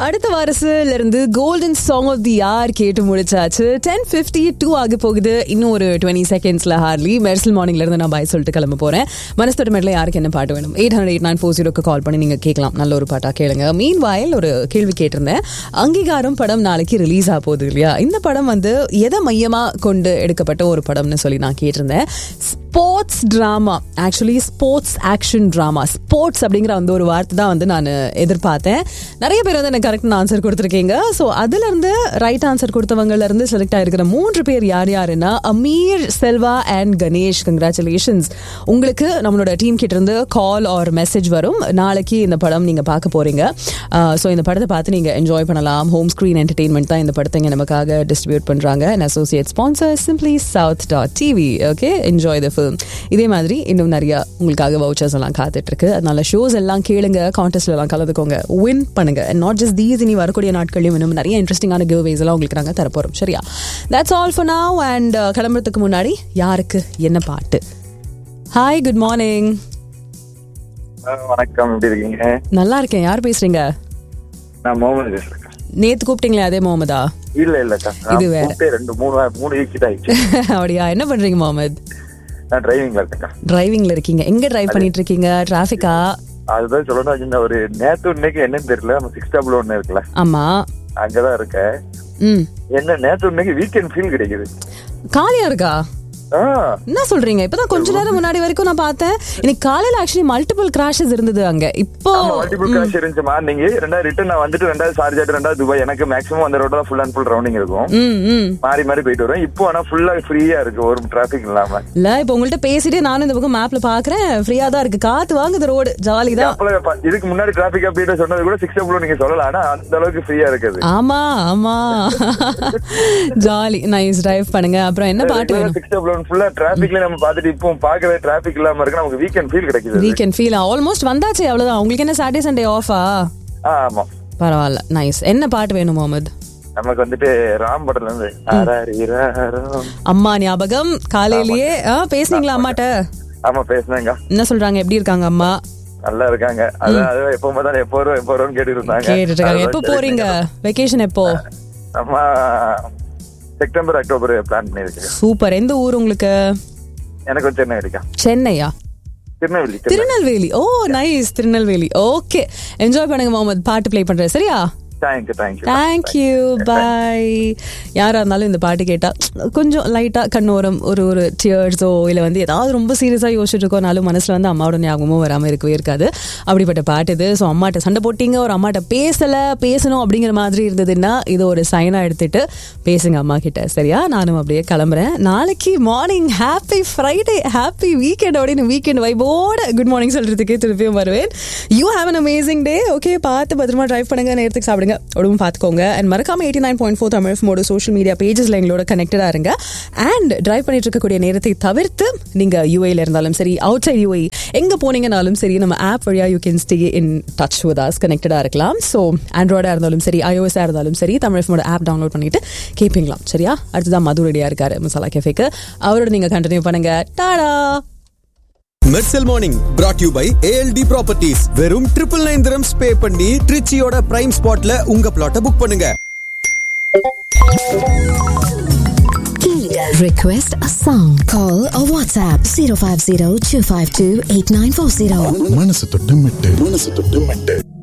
அடுத்த வாரசுல இருந்து golden song of the யார் கேட்டு முடிச்சாச்சு டென் ஃபிஃப்டி டூ ஆக போகுது இன்னும் ஒரு டுவெண்ட்டி செகண்ட்ஸ்ல ஹார்லி மெர்சல் மார்னிங்ல இருந்து நான் பாய் சொல்லிட்டு கிளம்ப போறேன் மனசோட மெட்ல யாருக்கு என்ன பாட்டு வேணும் eight hundred eight nine four ஜீரோக்கு கால் பண்ணி நீங்க கேட்கலாம் நல்ல ஒரு பாட்டா கேளுங்க மீன் வாயில் ஒரு கேள்வி கேட்டிருந்தேன் அங்கீகாரம் படம் நாளைக்கு ரிலீஸ் ஆக போகுது இல்லையா இந்த படம் வந்து எதை மையமா கொண்டு எடுக்கப்பட்ட ஒரு படம்னு சொல்லி நான் கேட்டிருந்தேன் sports drama actually sports action drama sports அப்படிங்கிற அந்த ஒரு வார்த்தை தான் வந்து நான் எதிர்பார்த்தேன் நிறைய பேர் வந்து எனக்கு கரெக்டான ஆன்சர் கொடுத்துருக்கீங்க ஸோ அதுல இருந்து ரைட் ஆன்சர் கொடுத்தவங்கல இருந்து செலக்ட் ஆயிருக்கிற மூன்று பேர் யார் யாருன்னா அமீர் செல்வா அண்ட் கணேஷ் கங்க்ராச்சுலேஷன்ஸ் உங்களுக்கு நம்மளோட டீம் கிட்ட இருந்து கால் ஆர் மெசேஜ் வரும் நாளைக்கு இந்த படம் நீங்க பார்க்க போறீங்க ஸோ இந்த படத்தை பார்த்து நீங்க என்ஜாய் பண்ணலாம் ஹோம் ஸ்க்ரீன் என்டர்டெயின்மெண்ட் தான் இந்த படத்தை இங்க நமக்காக டிஸ்ட்ரிபியூட் பண்றாங்க and associate sponsor simply south dot TV okay enjoy the film இதே மாதிரி இன்னும் நிறைய உங்களுக்காக வவுச்சர்ஸ் எல்லாம் காத்துட்டு இருக்கு அதனால ஷோஸ் எல்லாம் கேளுங்க கான்டெஸ்ட்ல எல்லாம் கலந்துக்கோங்க வின் பண்ணுங்க அண்ட் நாட் ஜஸ்ட் தீஸ் இனி வரக்கூடிய நாட்களையும் இன்னும் நிறைய இன்ட்ரெஸ்டிங்கான கிவ்வேஸ் எல்லாம் உங்களுக்கு நாங்கள் தரப்போறோம் சரியா that's all for now and கிளம்புறதுக்கு முன்னாடி யாருக்கு என்ன பாட்டு ஹாய் குட் மார்னிங் வணக்கம் எப்படி இருக்கீங்க நல்லா இருக்கேன் யார் பேசுறீங்க நான் முகமது பேசுறேன் நேத்து கூப்பிட்டீங்களே அதே முகமதா இல்ல இல்லக்கா இது நான் வேற. கூப்பிட்டே ரெண்டு மூணு வா- மூணு வீக் தான் ஆயிடுச்சு அப்படியா என்ன பண்றீங்க முகமது நான் டிரைவிங்ல இருக்கேன்க்கா டிரைவிங்ல இருக்கீங்க எங்க டிரைவ் பண்ணிட்டு இருக்கீங்க டிராஃபிக்கா அதுதான் சொல்லணும் இந்த ஒரு நேத்து இன்னைக்கு என்னன்னு தெரியல நம்ம சிக்ஸ் டபுள் ஒன்னு இருக்குல்ல ஆமா அங்கதான் இருக்கேன் ம் என்ன நேத்து இன்னைக்கு வீக்கெண்ட் ஃபீல் கிடைக்குது காலியா இருக்கா ஆ, என்ன சொல்றீங்க இப்பதான் கொஞ்ச நேரம் முன்னாடி வரைக்கும் நான் பார்த்தேன் இன்னைக்கு காலையில ஆக்சுவலி மல்டிபிள் கிராஷஸ் இருந்தது அங்க இப்போ ஆமா மல்டிபிள் கிராஷ் இருந்துச்சு மார்னிங் ரெண்டாவது ரிட்டர்ன் நான் வந்துட்டு ரெண்டாவது சார்ஜ் ரெண்டாவது துபாய் எனக்கு மேக்ஸிமம் அந்த ரோட ஃபுல் அண்ட் ஃபுல் ரவுண்டிங் இருக்கும் ம் ம் மாறி மாறி போயிட்டு வருவேன் இப்போ ஆனா ஃபுல்லா ஃப்ரீயா இருக்கு ஒரு டிராபிக் இல்லாம இல்ல இப்ப உங்கள்ட்ட பேசிட்டே நானும் இந்த பக்கம் மேப்ல பாக்குறேன் ஃப்ரீயா தான் இருக்கு காத்து வாங்குது ரோடு ஜாலி தான் அப்பல ப- இதுக்கு முன்னாடி டிராபிக் அப்டேட் சொன்னது கூட சிக்ஸ் டபுள் நீங்க சொல்லலாம் ஆனா அந்த அளவுக்கு ஃப்ரீயா இருக்குது ஆமா ஆமா ஜாலி நைஸ் டிரைவ் பண்ணுங்க அப்புறம் என்ன பாட்டு வேணும் சிக்ஸ் டபுள் ஒன் ஃபுல்லா டிராபிக்ல நம்ம பார்த்துட்டு இப்போ பார்க்கவே டிராபிக் இல்லாம இருக்கு நமக்கு வீக்கெண்ட் ஃபீல் கிடைக்குது வீக்கெண்ட் ஃபீல் ஆல்மோஸ்ட் வந்தாச்சு அவ்வளவுதான் உங்களுக்கு என்ன சாட்டர்டே சண்டே ஆஃபா ஆ, ஆமா பரவாயில்ல நைஸ் என்ன பாட்டு வேணும் முகமது நமக்கு வந்துட்டு ராம் படத்துல இருந்து ஆராரிராரம். அம்மா ஞாபகம் காலையிலேயே ஆ, பேசுனீங்களா அம்மாட்ட ஆமா பேசுனாங்க என்ன சொல்றாங்க எப்படி இருக்காங்க அம்மா நல்லா இருக்காங்க அதான் அது எப்போ பார்த்தாலும் எப்போ வரும் எப்போ வரும்னு கேட்டு இருந்தாங்க கேட்டுட்டு இருக்காங்க எப்போ போறீங்க வெக்கேஷன் எப்போ நம்ம செப்டம்பர் அக்டோபர் பிளான் பண்ணிருக்கேன் சூப்பர் எந்த ஊர் உங்களுக்கு எனக்கு வந்து சென்னை அடிக்கா சென்னையா Tirunelveli Tirunelveli. Tirunelveli oh nice Tirunelveli okay enjoy பண்ணுங்க முகமது பாட்டு ப்ளே பண்றேன் சரியா தேங்க்யூ தேங்க்யூ தேங்க்யூ பாய் யாரா இருந்தாலும் இந்த பாட்டு கேட்டா கொஞ்சம் லைட்டா கண்ணோரம் ஒரு ஒரு டியர்ஸோ இல்ல வந்து ஏதாவது ரொம்ப சீரியஸா யோசிச்சுட்டு இருக்கோனாலும் மனசுல வந்து அம்மாவோட ஞாபகமும் வராம இருக்கவே இருக்காது அப்படிப்பட்ட பாட்டு இது ஸோ அம்மாட்ட சண்டை போட்டீங்க ஒரு அம்மாட்ட பேசல பேசணும் அப்படிங்கிற மாதிரி இருந்ததுன்னா இது ஒரு சைனா எடுத்துட்டு பேசுங்க அம்மா கிட்ட சரியா நானும் அப்படியே கிளம்புறேன் நாளைக்கு morning happy Friday happy weekend அப்படின்னு வீக்கெண்ட் வைபோட குட் மார்னிங் சொல்றதுக்கு திருப்பியும் வருவேன் you have an amazing day okay பார்த்து பத்திரமா டிரைவ் பண்ணுங்க நேரத்துக்கு சாப்பிடுங்க உடம்பு பார்த்துக்கோங்க அண்ட் மறக்காம eighty nine point four Tamil மோட சோஷியல் மீடியா பேஜஸ்ல எங்களோட கனெக்டடா இருங்க அண்ட் டிரைவ் பண்ணிட்டு இருக்கக்கூடிய நேரத்தை தவிர்த்து நீங்க யூஏல இருந்தாலும் சரி அவுட் சைட் யூஏ எங்க போனீங்கனாலும் சரி நம்ம ஆப் வழியா you can stay in touch with us கனெக்டடா இருக்கலாம் ஸோ ஆண்ட்ராய்டா இருந்தாலும் சரி iOS ஆ இருந்தாலும் சரி தமிழ் மோட ஆப் டவுன்லோட் பண்ணிட்டு கேட்பீங்களாம் சரியா அடுத்ததான் மது ரெடியா இருக்காரு மசாலா கேஃபேக்கு அவரோட நீங்க கண்டினியூ பண்ணுங்க டாடா Mersal morning brought you by ALT properties வெறும் ட்ரிபிள் நைன் திரம்ஸ் பே பண்ணி ட்ரிச்சியோட பிரைம் ஸ்பாட்ல உங்க பிளாட்டை புக் பண்ணுங்க Request a song. Call or WhatsApp 050 252 8940. மனசு தொட்டு மெட்டு மனசு தொட்டு மெட்டு